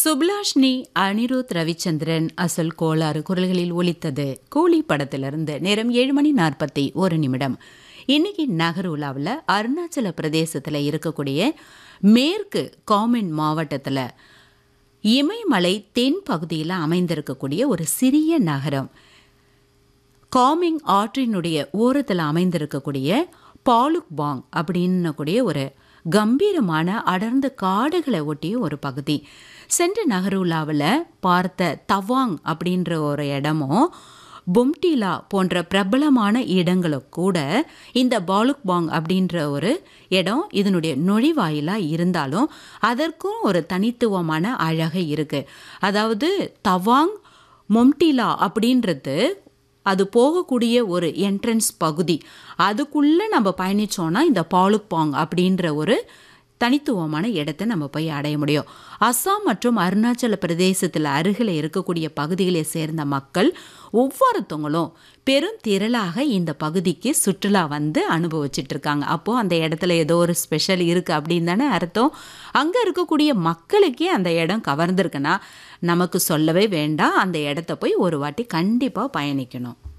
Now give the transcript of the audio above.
சுப்லாஷ்னி அனிருத் ரவிச்சந்திரன் அசல் கோளாறு குரல்களில் ஒலித்தது கூலி படத்திலிருந்து நேரம் ஏழு மணி நாற்பத்தி ஒரு நிமிடம் இன்னைக்கு நகருலாவில் அருணாச்சல பிரதேசத்தில் இருக்கக்கூடிய மேற்கு காமென் மாவட்டத்தில் இமயமலை தென் பகுதியில் அமைந்திருக்கக்கூடிய ஒரு சிறிய நகரம் காமிங் ஆற்றினுடைய ஓரத்தில் அமைந்திருக்கக்கூடிய பாலுக் பாங் அப்படின்னக்கூடிய ஒரு கம்பீரமான அடர்ந்த காடுகளை ஒட்டிய ஒரு பகுதி சென்ற நகருலாவில் பார்த்த தவாங் அப்படின்ற ஒரு இடமும் பொம்டிலா போன்ற பிரபலமான இடங்களும் கூட இந்த பாலுக் பாங் அப்படின்ற ஒரு இடம் இதனுடைய நுழைவாயிலாக இருந்தாலும் அதற்கும் ஒரு தனித்துவமான அழகு இருக்குது அதாவது தவாங் மொம்டிலா அப்படின்றது அது போகக்கூடிய ஒரு என்ட்ரன்ஸ் பகுதி அதுக்குள்ளே நம்ம பயணித்தோன்னா இந்த பாலுக்பாங் அப்படின்ற ஒரு தனித்துவமான இடத்தை நம்ம போய் அடைய முடியும் அஸ்ஸாம் மற்றும் அருணாச்சல பிரதேசத்தில் அருகில் இருக்கக்கூடிய பகுதிகளை சேர்ந்த மக்கள் ஒவ்வொருத்தவங்களும் பெரும் திரளாக இந்த பகுதிக்கு சுற்றுலா வந்து அனுபவிச்சுட்டு இருக்காங்க அப்போது அந்த இடத்துல ஏதோ ஒரு ஸ்பெஷல் இருக்குது அப்படின்னு தானே அர்த்தம் அங்கே இருக்கக்கூடிய மக்களுக்கே அந்த இடம் கவர்ந்துருக்குன்னா நமக்கு சொல்லவே வேண்டாம் அந்த இடத்த போய் ஒரு வாட்டி கண்டிப்பாக பயணிக்கணும்